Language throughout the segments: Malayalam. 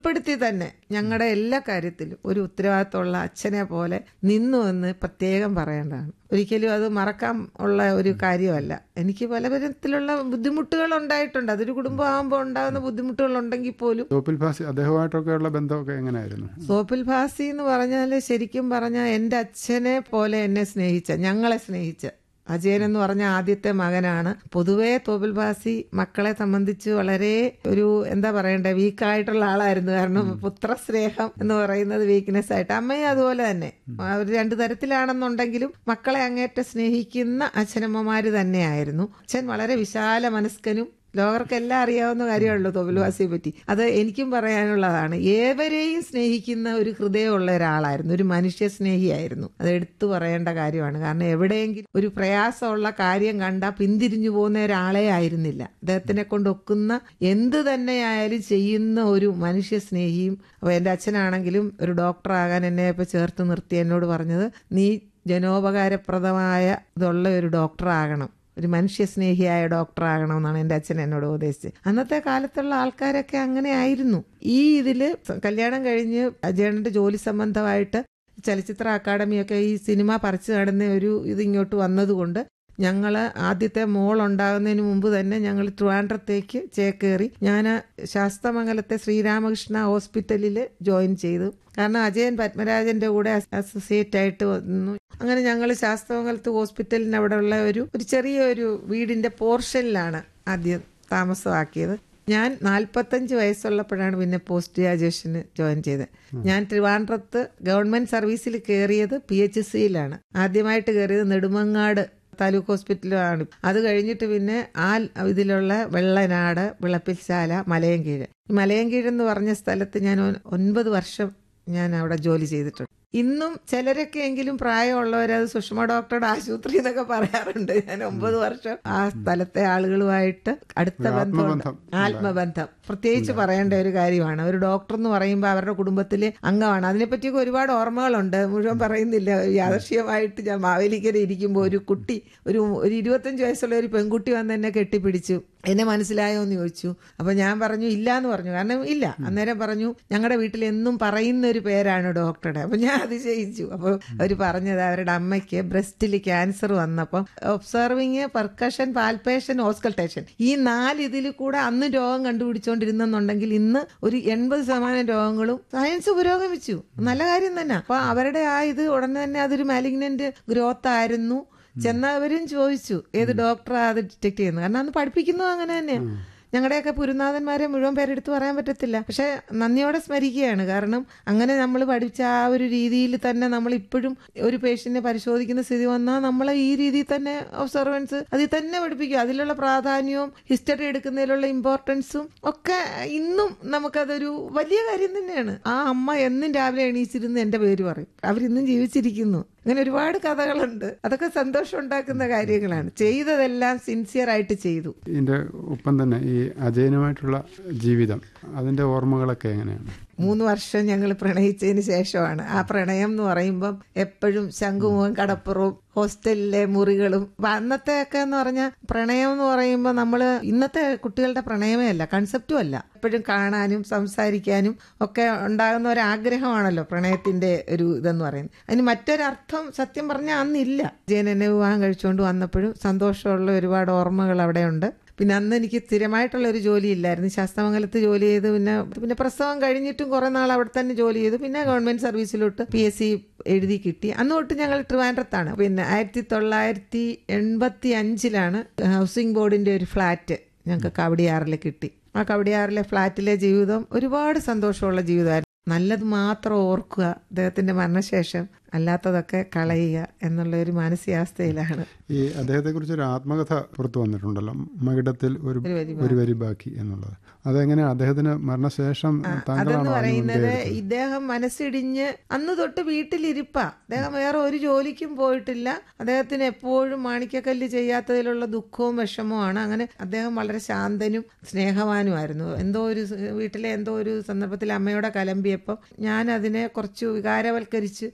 ഉൾപ്പെടുത്തി തന്നെ ഞങ്ങളുടെ എല്ലാ കാര്യത്തിലും ഒരു ഉത്തരവാദിത്തമുള്ള അച്ഛനെ പോലെ നിന്നു എന്ന് പ്രത്യേകം പറയേണ്ടതാണ് ഒരിക്കലും അത് മറക്കാൻ ഉള്ള ഒരു കാര്യമല്ല എനിക്ക് പല വിധത്തിലുള്ള ബുദ്ധിമുട്ടുകൾ ഉണ്ടായിട്ടുണ്ട് അതൊരു കുടുംബമാകുമ്പോൾ ഉണ്ടാകുന്ന ബുദ്ധിമുട്ടുകൾ ഉണ്ടെങ്കിൽ പോലും തോപ്പിൽ ഫാസി അദ്ദേഹമായിട്ടൊക്കെയുള്ള ബന്ധമൊക്കെ എങ്ങനെയായിരുന്നു സോപ്പിൽ ഭാസി എന്ന് പറഞ്ഞാൽ ശരിക്കും പറഞ്ഞാൽ എൻ്റെ അച്ഛനെ പോലെ എന്നെ സ്നേഹിച്ച ഞങ്ങളെ സ്നേഹിച്ച അജയൻ എന്ന് പറഞ്ഞ ആദ്യത്തെ മകനാണ് പൊതുവേ തോപ്പിൽ ഭാസി മക്കളെ സംബന്ധിച്ച് വളരെ ഒരു എന്താ പറയണ്ടേ വീക്കായിട്ടുള്ള ആളായിരുന്നു കാരണം പുത്രസ്നേഹം എന്ന് പറയുന്നത് വീക്ക്നെസ് ആയിട്ട് അമ്മയും അതുപോലെ തന്നെ അവർ രണ്ടു തരത്തിലാണെന്നുണ്ടെങ്കിലും മക്കളെ അങ്ങേറ്റം സ്നേഹിക്കുന്ന അച്ഛനമ്മമാര് തന്നെയായിരുന്നു അച്ഛൻ വളരെ വിശാല മനസ്കനും ലോകർക്കെല്ലാം അറിയാവുന്ന കാര്യമാണല്ലോ തൊബിൽവാസിയെ പറ്റി അത് എനിക്കും പറയാനുള്ളതാണ് ഏവരെയും സ്നേഹിക്കുന്ന ഒരു ഹൃദയമുള്ള ഒരാളായിരുന്നു ഒരു മനുഷ്യ സ്നേഹിയായിരുന്നു അത് എടുത്തു പറയേണ്ട കാര്യമാണ് കാരണം എവിടെയെങ്കിലും ഒരു പ്രയാസമുള്ള കാര്യം കണ്ടാൽ പിന്തിരിഞ്ഞു പോകുന്ന ഒരാളെ ആയിരുന്നില്ല അദ്ദേഹത്തിനെ കൊണ്ട് ഒക്കുന്ന എന്ത് തന്നെയായാലും ചെയ്യുന്ന ഒരു മനുഷ്യ സ്നേഹിയും അപ്പോൾ എൻ്റെ അച്ഛനാണെങ്കിലും ഒരു ഡോക്ടറാകാൻ എന്നെ ഇപ്പോൾ ചേർത്ത് നിർത്തി എന്നോട് പറഞ്ഞത് നീ ജനോപകാരപ്രദമായ ഇതുള്ള ഒരു ഡോക്ടറാകണം ഒരു മനുഷ്യ സ്നേഹിയായ ഡോക്ടർ ആകണമെന്നാണ് എൻ്റെ അച്ഛൻ എന്നോട് ഉപദേശിച്ചത് അന്നത്തെ കാലത്തുള്ള ആൾക്കാരൊക്കെ അങ്ങനെ ആയിരുന്നു ഈ ഇതിൽ കല്യാണം കഴിഞ്ഞ് അജയണ്ണന്റെ ജോലി സംബന്ധമായിട്ട് ചലച്ചിത്ര അക്കാദമിയൊക്കെ ഈ സിനിമ പറിച്ചു നടന്ന ഒരു ഇത് ഇങ്ങോട്ട് വന്നതുകൊണ്ട് ഞങ്ങൾ ആദ്യത്തെ മോൾ ഉണ്ടാകുന്നതിന് മുമ്പ് തന്നെ ഞങ്ങൾ ട്രിവാൻഡ്രത്തേക്ക് ചേക്കേറി ഞാൻ ശാസ്തമംഗലത്തെ ശ്രീരാമകൃഷ്ണ ഹോസ്പിറ്റലിൽ ജോയിൻ ചെയ്തു കാരണം അജയൻ പത്മരാജന്റെ കൂടെ അസോസിയേറ്റ് ആയിട്ട് വന്നു അങ്ങനെ ഞങ്ങൾ ശാസ്തമംഗലത്ത് ഹോസ്പിറ്റലിന് അവിടെ ഉള്ള ഒരു ഒരു ചെറിയൊരു വീടിന്റെ പോർഷനിലാണ് ആദ്യം താമസമാക്കിയത് ഞാൻ നാൽപ്പത്തഞ്ച് വയസ്സുള്ളപ്പോഴാണ് പിന്നെ പോസ്റ്റ് ഗ്രാജുവേഷന് ജോയിൻ ചെയ്തത് ഞാൻ ട്രിവാൻഡ്രത്ത് ഗവൺമെന്റ് സർവീസിൽ കയറിയത് പി എച്ച് സിയിലാണ് ആദ്യമായിട്ട് കയറിയത് നെടുമങ്ങാട് താലൂക്ക് ഹോസ്പിറ്റലാണ് അത് കഴിഞ്ഞിട്ട് പിന്നെ ആ ഇതിലുള്ള വെള്ളനാട് വിളപ്പിൽശാല മലയൻകീഴ് മലയൻകീഴ് എന്ന് പറഞ്ഞ സ്ഥലത്ത് ഞാൻ ഒൻപത് വർഷം ഞാൻ അവിടെ ജോലി ചെയ്തിട്ടുണ്ട് ഇന്നും ചിലരൊക്കെ എങ്കിലും പ്രായമുള്ളവരത് സുഷമ ഡോക്ടറുടെ ആശുപത്രി എന്നൊക്കെ പറയാറുണ്ട് ഞാൻ ഒമ്പത് വർഷം ആ സ്ഥലത്തെ ആളുകളുമായിട്ട് അടുത്ത ബന്ധമുണ്ട് ആത്മബന്ധം പ്രത്യേകിച്ച് പറയേണ്ട ഒരു കാര്യമാണ് ഒരു ഡോക്ടർ എന്ന് പറയുമ്പോൾ അവരുടെ കുടുംബത്തിലെ അംഗമാണ് അതിനെപ്പറ്റിയൊക്കെ ഒരുപാട് ഓർമ്മകളുണ്ട് മുഴുവൻ പറയുന്നില്ല യാദർശികമായിട്ട് ഞാൻ മാവേലിക്കര ഇരിക്കുമ്പോൾ ഒരു കുട്ടി ഒരു ഒരു ഇരുപത്തഞ്ച് വയസ്സുള്ള ഒരു പെൺകുട്ടി വന്ന് എന്നെ കെട്ടിപ്പിടിച്ചു എന്നെ മനസ്സിലായോ എന്ന് ചോദിച്ചു അപ്പൊ ഞാൻ പറഞ്ഞു ഇല്ല എന്ന് പറഞ്ഞു കാരണം ഇല്ല അന്നേരം പറഞ്ഞു ഞങ്ങളുടെ വീട്ടിൽ എന്നും പറയുന്ന ഒരു പേരാണ് ഡോക്ടറുടെ അപ്പൊ ഞാൻ അതിശയിച്ചു അപ്പോൾ അവർ പറഞ്ഞത് അവരുടെ അമ്മയ്ക്ക് ബ്രസ്റ്റിൽ ക്യാൻസർ വന്നപ്പോൾ ഒബ്സർവിങ് പെർക്കഷൻ പാൽപേഷൻ ഓസ്കൾട്ടേഷൻ ഈ നാല് ഇതിൽ കൂടെ അന്ന് രോഗം കണ്ടുപിടിച്ചോണ്ടിരുന്നെന്നുണ്ടെങ്കിൽ ഇന്ന് ഒരു എൺപത് ശതമാനം രോഗങ്ങളും സയൻസ് പുരോഗമിച്ചു നല്ല കാര്യം തന്നെ അപ്പൊ അവരുടെ ആ ഇത് ഉടനെ തന്നെ അതൊരു മാലിഗ്നന്റ് ഗ്രോത്ത് ആയിരുന്നു ചെന്നവരും ചോദിച്ചു ഏത് ഡോക്ടറാ അത് ഡിറ്റക്ട് ചെയ്യുന്നത് കാരണം അന്ന് പഠിപ്പിക്കുന്നത് അങ്ങനെ തന്നെയാണ് ഞങ്ങളുടെയൊക്കെ പുരുനാഥന്മാരെ മുഴുവൻ പേരെടുത്ത് പറയാൻ പറ്റത്തില്ല പക്ഷെ നന്ദിയോടെ സ്മരിക്കുകയാണ് കാരണം അങ്ങനെ നമ്മൾ പഠിച്ച ആ ഒരു രീതിയിൽ തന്നെ നമ്മൾ ഇപ്പോഴും ഒരു പേഷ്യന്റിനെ പരിശോധിക്കുന്ന സ്ഥിതി വന്നാൽ നമ്മൾ ഈ രീതിയിൽ തന്നെ ഒബ്സർവൻസ് അതിൽ തന്നെ പഠിപ്പിക്കും അതിലുള്ള പ്രാധാന്യവും ഹിസ്റ്ററി എടുക്കുന്നതിലുള്ള ഇമ്പോർട്ടൻസും ഒക്കെ ഇന്നും നമുക്കതൊരു വലിയ കാര്യം തന്നെയാണ് ആ അമ്മ എന്നും രാവിലെ എണീച്ചിരുന്ന് എന്റെ പേര് പറയും അവരിന്നും ജീവിച്ചിരിക്കുന്നു അങ്ങനെ ഒരുപാട് കഥകളുണ്ട് അതൊക്കെ സന്തോഷം ഉണ്ടാക്കുന്ന കാര്യങ്ങളാണ് ചെയ്തതെല്ലാം സിൻസിയർ ആയിട്ട് ചെയ്തു ഇതിന്റെ ഒപ്പം തന്നെ ഈ അജയനുമായിട്ടുള്ള ജീവിതം അതിന്റെ ഓർമ്മകളൊക്കെ എങ്ങനെയാണ് മൂന്ന് വർഷം ഞങ്ങൾ പ്രണയിച്ചതിന് ശേഷമാണ് ആ പ്രണയം എന്ന് പറയുമ്പം എപ്പോഴും ശംഖുമുഖം കടപ്പുറവും ഹോസ്റ്റലിലെ മുറികളും അപ്പൊ അന്നത്തെ ഒക്കെ എന്ന് പറഞ്ഞാൽ പ്രണയം എന്ന് പറയുമ്പോൾ നമ്മൾ ഇന്നത്തെ കുട്ടികളുടെ പ്രണയമേ അല്ല കൺസെപ്റ്റും അല്ല എപ്പോഴും കാണാനും സംസാരിക്കാനും ഒക്കെ ഉണ്ടാകുന്ന ഒരു ആഗ്രഹമാണല്ലോ പ്രണയത്തിന്റെ ഒരു ഇതെന്ന് പറയുന്നത് അതിന് മറ്റൊരർത്ഥം സത്യം പറഞ്ഞാൽ അന്നില്ല ജയൻ എന്നെ വിവാഹം കഴിച്ചുകൊണ്ട് വന്നപ്പോഴും സന്തോഷമുള്ള ഒരുപാട് ഓർമ്മകൾ അവിടെയുണ്ട് പിന്നെ അന്ന് എനിക്ക് സ്ഥിരമായിട്ടുള്ള ഒരു ജോലി ഇല്ലായിരുന്നു ശാസ്തമംഗലത്ത് ജോലി ചെയ്ത് പിന്നെ പിന്നെ പ്രസവം കഴിഞ്ഞിട്ടും കുറെ നാൾ അവിടെ തന്നെ ജോലി ചെയ്തു പിന്നെ ഗവൺമെന്റ് സർവീസിലോട്ട് പി എസ് സി എഴുതി കിട്ടി അന്ന് തൊട്ട് ഞങ്ങൾ ട്രിവാൻഡ്രത്താണ് പിന്നെ ആയിരത്തി തൊള്ളായിരത്തി എൺപത്തി അഞ്ചിലാണ് ഹൗസിംഗ് ബോർഡിന്റെ ഒരു ഫ്ലാറ്റ് ഞങ്ങൾക്ക് കവടിയാറിൽ കിട്ടി ആ കവടിയാറിലെ ഫ്ലാറ്റിലെ ജീവിതം ഒരുപാട് സന്തോഷമുള്ള ജീവിതമായിരുന്നു നല്ലത് മാത്രം ഓർക്കുക അദ്ദേഹത്തിന്റെ മരണശേഷം അല്ലാത്തതൊക്കെ കളയുക എന്നുള്ള ഒരു മാനസികാവസ്ഥയിലാണ് ഈ അദ്ദേഹത്തെ കുറിച്ച് ഒരു ആത്മകഥ പുറത്തു വന്നിട്ടുണ്ടല്ലോ മകിടത്തിൽ ഒരു ഒരു വരി ബാക്കി എന്നുള്ളത് അതെങ്ങനെ അദ്ദേഹത്തിന് മരണശേഷം അതെന്ന് പറയുന്നത് ഇദ്ദേഹം മനസ്സിടിഞ്ഞ് അന്ന് തൊട്ട് വീട്ടിലിരിപ്പാ അദ്ദേഹം വേറെ ഒരു ജോലിക്കും പോയിട്ടില്ല അദ്ദേഹത്തിന് എപ്പോഴും മാണിക്കക്കല്ല് ചെയ്യാത്തതിലുള്ള ദുഃഖവും വിഷമവുമാണ് അങ്ങനെ അദ്ദേഹം വളരെ ശാന്തനും സ്നേഹവാനുമായിരുന്നു എന്തോ ഒരു വീട്ടിലെ എന്തോ ഒരു സന്ദർഭത്തിൽ അമ്മയോടെ കലമ്പിയപ്പോൾ ഞാൻ അതിനെ കുറച്ച് വികാരവൽക്കരിച്ച് പറഞ്ഞു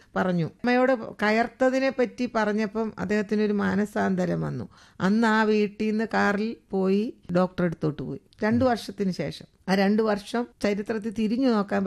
പറഞ്ഞു അമ്മയോട് കയർത്തതിനെ പറ്റി പറഞ്ഞപ്പം അദ്ദേഹത്തിന് ഒരു മാനസാന്തരം വന്നു അന്ന് ആ വീട്ടിൽ നിന്ന് കാറിൽ പോയി ഡോക്ടറെ അടുത്തോട്ട് പോയി രണ്ടു വർഷത്തിന് ശേഷം ആ രണ്ടു വർഷം ചരിത്രത്തിൽ തിരിഞ്ഞു നോക്കാൻ